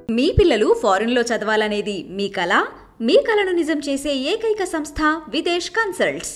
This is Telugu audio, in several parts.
మీ పిల్లలు ఫారెన్లో చదవాలనేది మీ కల మీ కలను నిజం చేసే ఏకైక సంస్థ Videsh Consults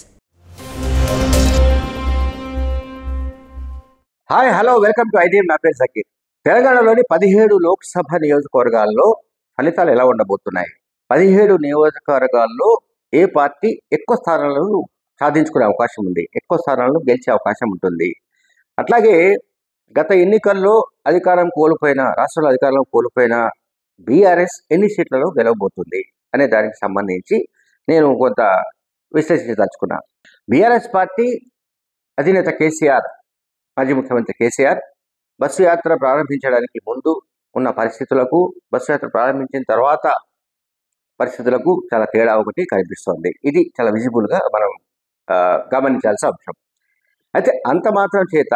hi hello welcome to IDM నా పేరు సకీర్ తెలంగాణలోని పదిహేడు లోక్సభ నియోజకవర్గాల్లో ఫలితాలు ఎలా ఉండబోతున్నాయి పదిహేడు నియోజకవర్గాల్లో ఏ పార్టీ ఎక్కువ స్థానాలను సాధించుకునే అవకాశం ఉంది ఎక్కువ స్థానాలను గెలిచే అవకాశం ఉంటుంది అట్లాగే గత ఎన్నికల్లో అధికారం కోల్పోయిన రాష్ట్రంలో అధికారం కోల్పోయిన బీఆర్ఎస్ ఎన్ని సీట్లలో గెలవబోతుంది అనే దానికి సంబంధించి నేను కొంత విశ్లేషించదలుచుకున్నా బీఆర్ఎస్ పార్టీ అధినేత కేసీఆర్ మాజీ ముఖ్యమంత్రి కేసీఆర్ బస్సు యాత్ర ప్రారంభించడానికి ముందు ఉన్న పరిస్థితులకు బస్సు యాత్ర ప్రారంభించిన తర్వాత పరిస్థితులకు చాలా తేడా ఒకటి కనిపిస్తోంది ఇది చాలా విజిబుల్గా మనం ఆ, గమనించాల్సిన అంశం అయితే అంత మాత్రం చేత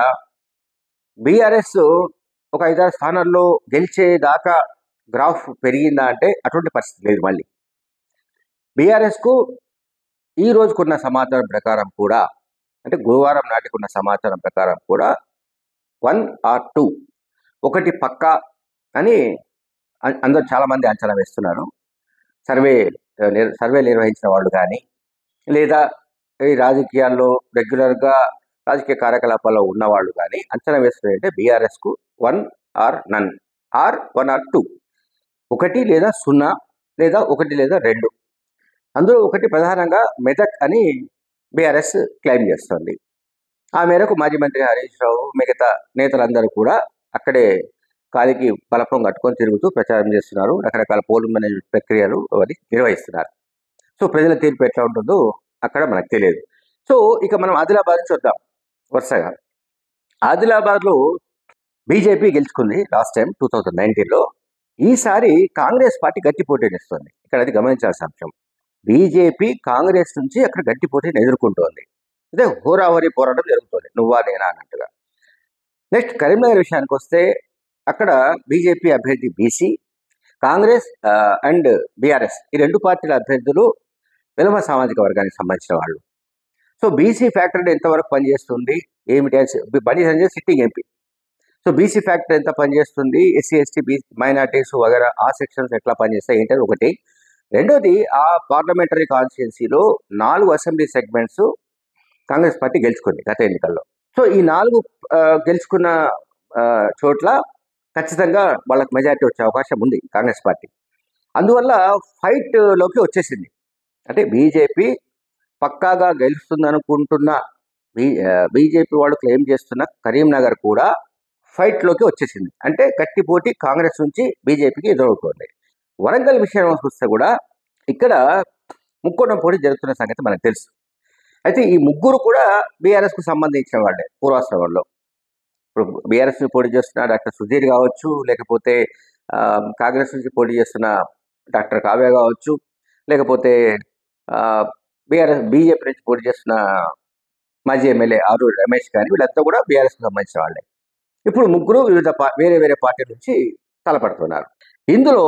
బీఆర్ఎస్ ఒక ఐదారు స్థానాల్లో గెలిచేదాకా గ్రాఫ్ పెరిగిందా అంటే అటువంటి పరిస్థితి లేదు మళ్ళీ బీఆర్ఎస్కు ఈ రోజుకున్న సమాచారం ప్రకారం కూడా అంటే గురువారం నాటికున్న సమాచారం ప్రకారం కూడా వన్ ఆర్ టూ ఒకటి పక్కా అని అ- అందరూ చాలామంది అంచనా వేస్తున్నారు సర్వే ఆ, నిర్- సర్వే నిర్వహించిన వాళ్ళు కానీ లేదా ఈ రాజకీయాల్లో రెగ్యులర్గా రాజకీయ కార్యకలాపాల్లో ఉన్నవాళ్ళు కానీ అంచనా వేస్తున్నారంటే బీఆర్ఎస్కు one or none or one or two ఒకటి లేదా సున్నా లేదా ఒకటి లేదా రెండు అందులో ఒకటి ప్రధానంగా మెదక్ అని బీఆర్ఎస్ క్లెయిమ్ చేస్తోంది ఆ మేరకు మాజీ మంత్రి హరీష్ రావు మిగతా నేతలందరూ కూడా అక్కడే కాలికి బలపం కట్టుకొని తిరుగుతూ ప్రచారం చేస్తున్నారు రకరకాల పోలింగ్ మేనేజ్మెంట్ ప్రక్రియలు అవన్నీ నిర్వహిస్తున్నారు సో ప్రజల తీర్పు ఎట్లా ఉంటుందో అక్కడ మనకు తెలియదు సో ఇక మనం ఆదిలాబాద్ చూద్దాం వరుసగా ఆదిలాబాద్లో బీజేపీ గెలుచుకుంది లాస్ట్ టైం టూ థౌజండ్ నైన్టీన్లో ఈసారి కాంగ్రెస్ పార్టీ గట్టి పోటీనిస్తుంది ఇక్కడ అది గమనించాల్సిన అంశం బీజేపీ కాంగ్రెస్ నుంచి అక్కడ గట్టి పోటీని ఎదుర్కొంటోంది అదే హోరాహోరీ పోరాటం జరుగుతుంది నువ్వా నేనా అన్నట్టుగా నెక్స్ట్ కరీంనగర్ విషయానికి వస్తే అక్కడ బీజేపీ అభ్యర్థి బీసీ కాంగ్రెస్ ఆ, అండ్ బీఆర్ఎస్ ఈ రెండు పార్టీల అభ్యర్థులు విలమ సామాజిక వర్గానికి సంబంధించిన వాళ్ళు సో బీసీ ఫ్యాక్టరీ ఎంతవరకు పనిచేస్తుంది ఏమిటి అని Bandi Sanjay sitting MP so BC factory ఎంత పనిచేస్తుంది ఎస్సీ ఎస్టీ బీ మైనార్టీస్ వగేరా ఆ సెక్షన్స్ ఎట్లా పనిచేస్తాయి ఏంటది ఒకటి రెండోది ఆ పార్లమెంటరీ కాన్స్టిట్యున్సీలో నాలుగు అసెంబ్లీ సెగ్మెంట్స్ కాంగ్రెస్ పార్టీ గెలుచుకుంది గత ఎన్నికల్లో సో ఈ నాలుగు ఆ, గెలుచుకున్న ఆ, చోట్ల ఖచ్చితంగా వాళ్ళకి మెజారిటీ వచ్చే అవకాశం ఉంది కాంగ్రెస్ పార్టీ అందువల్ల ఫైట్ లోకి వచ్చేసింది అంటే బీజేపీ పక్కాగా గెలుస్తుంది అనుకుంటున్న బీ బీజేపీ వాళ్ళు క్లెయిమ్ చేస్తున్న కరీంనగర్ కూడా ఫైట్లోకి వచ్చేసింది అంటే గట్టి పోటీ కాంగ్రెస్ నుంచి బీజేపీకి ఎదురవుతోంది వరంగల్ విషయం చూస్తే కూడా ఇక్కడ ముక్కోణం పోటీ జరుగుతున్న సంగతి మనకు తెలుసు అయితే ఈ ముగ్గురు కూడా బీఆర్ఎస్కు సంబంధించిన వాళ్ళే పూర్వాశ్రమంలో ఇప్పుడు బీఆర్ఎస్ నుంచి పోటీ చేస్తున్న డాక్టర్ సుధీర్ కావచ్చు లేకపోతే ఆ, కాంగ్రెస్ నుంచి పోటీ చేస్తున్న డాక్టర్ కావ్య కావచ్చు లేకపోతే బీఆర్ఎస్ బీజేపీ నుంచి పోటీ చేస్తున్న మాజీ ఎమ్మెల్యే ఆరు రమేష్ కానీ వీళ్ళంతా కూడా బీఆర్ఎస్కి సంబంధించిన వాళ్ళే ఇప్పుడు ముగ్గురు వివిధ పా వేరే వేరే పార్టీల నుంచి తలపడుతున్నారు ఇందులో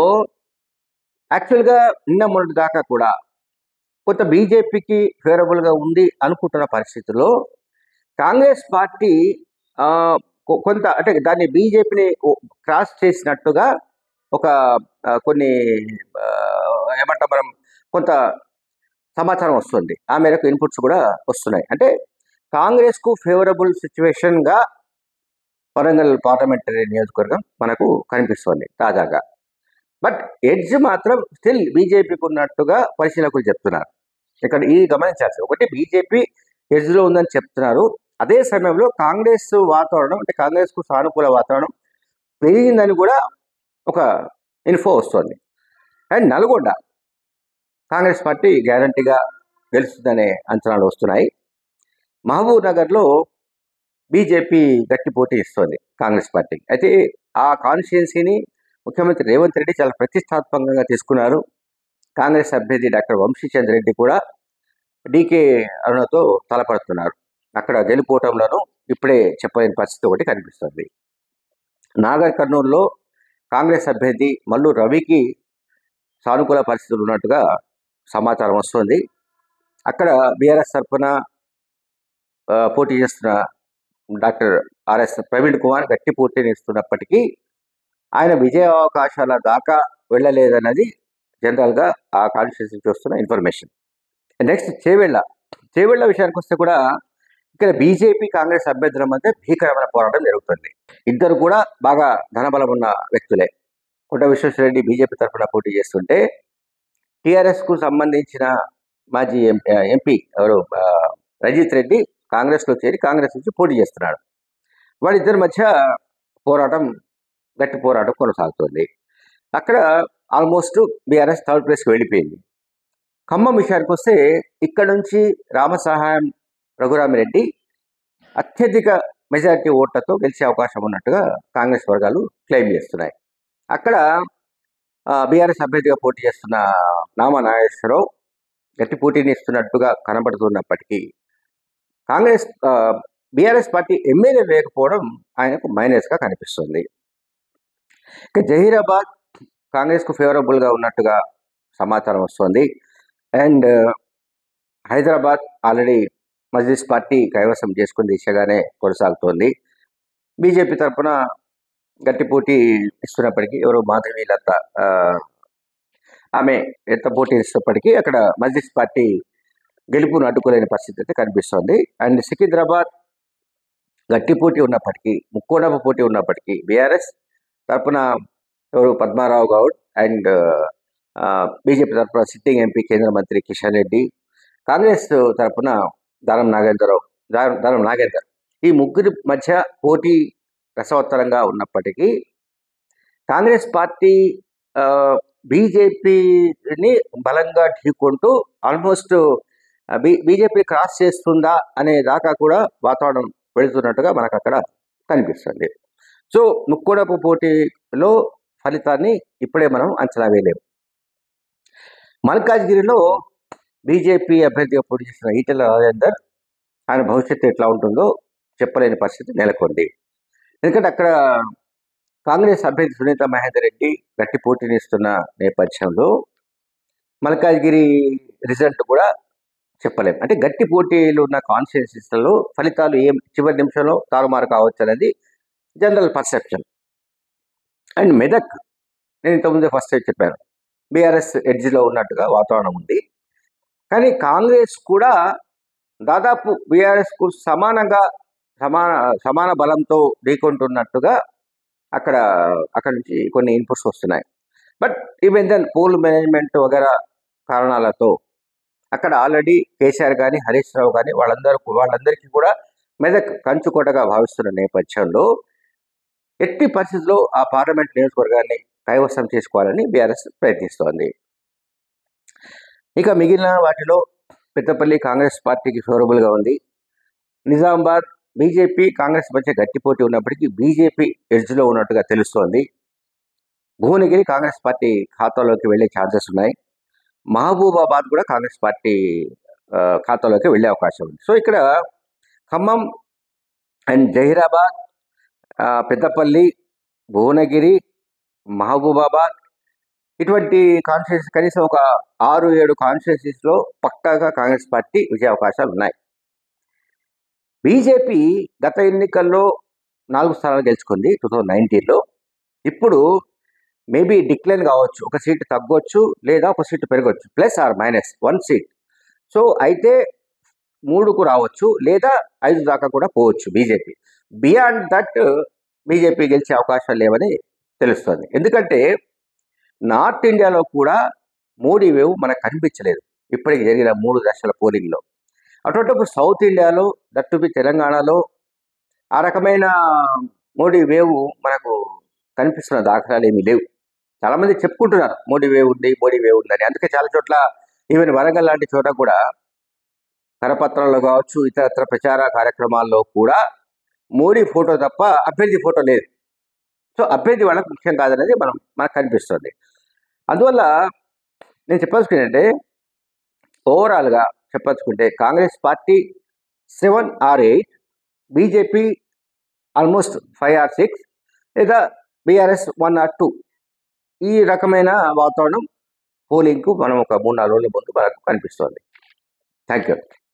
యాక్చువల్గా నిన్న మొన్నటి దాకా కూడా కొంత బీజేపీకి ఫేవరబుల్గా ఉంది అనుకుంటున్న పరిస్థితుల్లో కాంగ్రెస్ పార్టీ ఆ, కొ- కొంత అంటే దాన్ని బీజేపీని క్రాస్ చేసినట్టుగా ఒక ఆ, కొన్ని ఆ, ఏమంటాం మనం కొంత సమాచారం వస్తుంది ఆ మేరకు ఇన్పుట్స్ కూడా వస్తున్నాయి అంటే కాంగ్రెస్కు ఫేవరబుల్ సిచ్యువేషన్గా వరంగల్ పార్లమెంటరీ నియోజకవర్గం మనకు కనిపిస్తోంది తాజాగా బట్ ఎడ్జ్ మాత్రం స్టిల్ బీజేపీకి ఉన్నట్టుగా పరిశీలకులు చెప్తున్నారు ఇక్కడ ఈ గమనించాల్సి ఒకటి బీజేపీ ఎడ్జ్లో ఉందని చెప్తున్నారు అదే సమయంలో కాంగ్రెస్ వాతావరణం అంటే కాంగ్రెస్కు సానుకూల వాతావరణం పెరిగిందని కూడా ఒక ఇన్ఫో వస్తుంది అండ్ నల్గొండ కాంగ్రెస్ పార్టీ గ్యారంటీగా గెలుస్తుందనే అంచనాలు వస్తున్నాయి మహబూబ్ నగర్లో బీజేపీ గట్టి పోటీ ఇస్తోంది కాంగ్రెస్ పార్టీ అయితే ఆ కాన్స్టిట్యున్సీని ముఖ్యమంత్రి రేవంత్ రెడ్డి చాలా ప్రతిష్టాత్మకంగా తీసుకున్నారు కాంగ్రెస్ అభ్యర్థి డాక్టర్ వంశీచంద్ర రెడ్డి కూడా డీకే అరుణతో తలపడుతున్నారు అక్కడ గెలుపోవటంలోనూ ఇప్పుడే చెప్పలేని పరిస్థితి ఒకటి కనిపిస్తుంది నాగర్ కర్నూలులో కాంగ్రెస్ అభ్యర్థి మల్లు రవికి సానుకూల పరిస్థితులు ఉన్నట్టుగా సమాచారం వస్తుంది అక్కడ బీఆర్ఎస్ తరఫున ఆ, పోటీ చేస్తున్న డాక్టర్ ఆర్ఎస్ ప్రవీణ్ కుమార్ గట్టి పోటీని ఇస్తున్నప్పటికీ ఆయన విజయ అవకాశాల దాకా వెళ్ళలేదన్నది జనరల్గా ఆ కాన్స్టిట్యూన్సీ చూస్తున్న ఇన్ఫర్మేషన్ నెక్స్ట్ చేవెళ్ళ చేవెళ్ళ విషయానికి వస్తే కూడా ఇక్కడ బీజేపీ కాంగ్రెస్ అభ్యర్థుల మధ్య భీకరమైన పోరాటం జరుగుతుంది ఇద్దరు కూడా బాగా ధనబలం ఉన్న వ్యక్తులే కొండ విశ్వేశ్వరరెడ్డి బీజేపీ తరఫున పోటీ చేస్తుంటే టీఆర్ఎస్కు సంబంధించిన మాజీ ఎంపీ ఎంపీ ఎవరు ఆ, రంజిత్ రెడ్డి కాంగ్రెస్లో చేరి కాంగ్రెస్ నుంచి పోటీ చేస్తున్నాడు వాళ్ళిద్దరి మధ్య పోరాటం గట్టి పోరాటం కొనసాగుతుంది అక్కడ ఆల్మోస్ట్ బీఆర్ఎస్ థర్డ్ ప్లేస్కి వెళ్ళిపోయింది ఖమ్మం విషయానికి వస్తే ఇక్కడ నుంచి రామసహాయం రఘురామిరెడ్డి అత్యధిక మెజారిటీ ఓట్లతో గెలిచే అవకాశం ఉన్నట్టుగా కాంగ్రెస్ వర్గాలు క్లెయిమ్ చేస్తున్నాయి అక్కడ బీఆర్ఎస్ అభ్యర్థిగా పోటీ చేస్తున్న నామా నాగేశ్వరరావు గట్టి పోటీని ఇస్తున్నట్టుగా కనబడుతున్నప్పటికీ కాంగ్రెస్ బీఆర్ఎస్ పార్టీ ఎమ్మెల్యే లేకపోవడం ఆయనకు మైనస్గా కనిపిస్తుంది ఇక జహీరాబాద్ కాంగ్రెస్కు ఫేవరబుల్గా ఉన్నట్టుగా సమాచారం వస్తుంది and Hyderabad already Majlis party కైవసం చేసుకుని దిశగానే కొనసాగుతోంది బీజేపీ తరఫున గట్టి పోటీ ఇస్తున్నప్పటికీ ఎవరు మాధవి లత ఆ, ఆమె ఎంత పోటీ ఇస్తున్నప్పటికీ అక్కడ మజ్లిస్ పార్టీ గెలుపును అడ్డుకోలేని పరిస్థితి అయితే కనిపిస్తోంది అండ్ సికింద్రాబాద్ గట్టి పోటీ ఉన్నప్పటికీ ముక్కోడపు పోటీ ఉన్నప్పటికీ బీఆర్ఎస్ తరఫున ఎవరు పద్మారావు గౌడ్ అండ్ బీజేపీ తరఫున సిట్టింగ్ ఎంపీ కేంద్ర మంత్రి కిషన్ రెడ్డి కాంగ్రెస్ తరఫున దానం నాగేంద్రరావు దానం దానం నాగేందర్ ఈ ముగ్గురి మధ్య పోటీ రసవత్తరంగా ఉన్నప్పటికీ కాంగ్రెస్ పార్టీ ఆ, బీజేపీని బలంగా ఢీకొంటూ ఆల్మోస్ట్ ఆ, బీ బీజేపీ క్రాస్ చేస్తుందా అనే దాకా కూడా వాతావరణం వెళుతున్నట్టుగా మనకు అక్కడ కనిపిస్తుంది సో ముక్కోడపు పోటీలో ఫలితాన్ని ఇప్పుడే మనం అంచనా వేయలేము మల్కాజ్గిరిలో బీజేపీ అభ్యర్థిగా పోటీ చేసిన ఈటెల రాజేందర్ ఆయన భవిష్యత్తు ఎట్లా ఉంటుందో చెప్పలేని పరిస్థితి నెలకొంది ఎందుకంటే అక్కడ కాంగ్రెస్ అభ్యర్థి సునీత మహేందర్ రెడ్డి గట్టి పోటీని ఇస్తున్న నేపథ్యంలో మల్కాజ్గిరి రిజల్ట్ కూడా చెప్పలేం అంటే గట్టి పోటీలు ఉన్న కాన్స్టిట్యూన్సీస్లలో ఫలితాలు ఏం చివరి నిమిషంలో తారుమారు కావచ్చు అనేది జనరల్ పర్సెప్షన్ అండ్ మెదక్ నేను ఇంతకుముందే ఫస్ట్ చెప్పాను బీఆర్ఎస్ ఎడ్జ్లో ఉన్నట్టుగా వాతావరణం ఉంది కానీ కాంగ్రెస్ కూడా దాదాపు బీఆర్ఎస్కు సమానంగా సమాన సమాన బలంతో ఢీకొంటున్నట్టుగా అక్కడ అక్కడ నుంచి కొన్ని ఇన్పుట్స్ వస్తున్నాయి but even then poll management వగేరా కారణాలతో అక్కడ ఆల్రెడీ కేసీఆర్ కానీ హరీష్ రావు కానీ వాళ్ళందరూ వాళ్ళందరికీ కూడా మెదక్ కంచుకోటగా భావిస్తున్న నేపథ్యంలో ఎట్టి పరిస్థితుల్లో ఆ పార్లమెంట్ నియోజకవర్గాన్ని కైవసం చేసుకోవాలని బీఆర్ఎస్ ప్రయత్నిస్తోంది ఇక మిగిలిన వాటిలో పెద్దపల్లి కాంగ్రెస్ పార్టీకి ఫేవరబుల్గా ఉంది నిజామాబాద్ బీజేపీ కాంగ్రెస్ మధ్య గట్టి పోటీ ఉన్నప్పటికీ బీజేపీ ఎడ్జ్లో ఉన్నట్టుగా తెలుస్తోంది భువనగిరి కాంగ్రెస్ పార్టీ ఖాతాలోకి వెళ్ళే ఛాన్సెస్ ఉన్నాయి మహబూబాబాద్ కూడా కాంగ్రెస్ పార్టీ ఆ, ఖాతాలోకి వెళ్ళే అవకాశం ఉంది సో ఇక్కడ ఖమ్మం అండ్ జహీరాబాద్ ఆ, పెద్దపల్లి భువనగిరి మహబూబాబాద్ ఇటువంటి కాన్స్టిట్యూన్సీ కనీసం ఒక ఆరు ఏడు కాన్స్టిట్యూన్సీస్లో పక్కాగా కాంగ్రెస్ పార్టీ విజయ అవకాశాలు ఉన్నాయి బీజేపీ గత ఎన్నికల్లో నాలుగు స్థానాలు గెలుచుకుంది టూ థౌజండ్ నైన్టీన్లో ఇప్పుడు మేబీ డిక్లైన్ కావచ్చు ఒక సీట్ తగ్గొచ్చు లేదా ఒక సీట్ పెరగవచ్చు plus or minus one seat so అయితే మూడుకు రావచ్చు లేదా ఐదు దాకా కూడా పోవచ్చు బీజేపీ బియాండ్ దట్ బీజేపీ గెలిచే అవకాశాలు లేవని తెలుస్తుంది ఎందుకంటే నార్త్ ఇండియాలో కూడా మోడీ వేవ్ మనకు కనిపించలేదు ఇప్పటికి జరిగిన మూడు దశల పోలింగ్లో అటువంటిప్పుడు సౌత్ ఇండియాలో దట్టుబి తెలంగాణలో ఆ రకమైన మోడీ వేవ్ మనకు కనిపిస్తున్న దాఖలాలు ఏమీ లేవు చాలామంది చెప్పుకుంటున్నారు మోడీ వేవ్ ఉంది మోడీ వేవ్ ఉందని అందుకే చాలా చోట్ల ఈవెన్ వరంగల్ లాంటి చోట కూడా కరపత్రాల్లో కావచ్చు ఇతరత్ర ప్రచార కార్యక్రమాల్లో కూడా మోడీ ఫోటో తప్ప అభ్యర్థి ఫోటో లేదు సో అభ్యర్థి వాళ్ళకి ముఖ్యం కాదనేది మనం మనకు కనిపిస్తుంది అందువల్ల నేను చెప్పదలుచుకుంటే ఓవరాల్గా చెప్పదలుచుకుంటే Congress party seven or eight BJP almost five or six లేదా బీఆర్ఎస్ వన్ ఆర్ టూ ఈ రకమైన వాతావరణం పోలింగ్కు మనం ఒక మూడు నాలుగు రోజుల ముందు మనకు కనిపిస్తుంది థ్యాంక్ యూ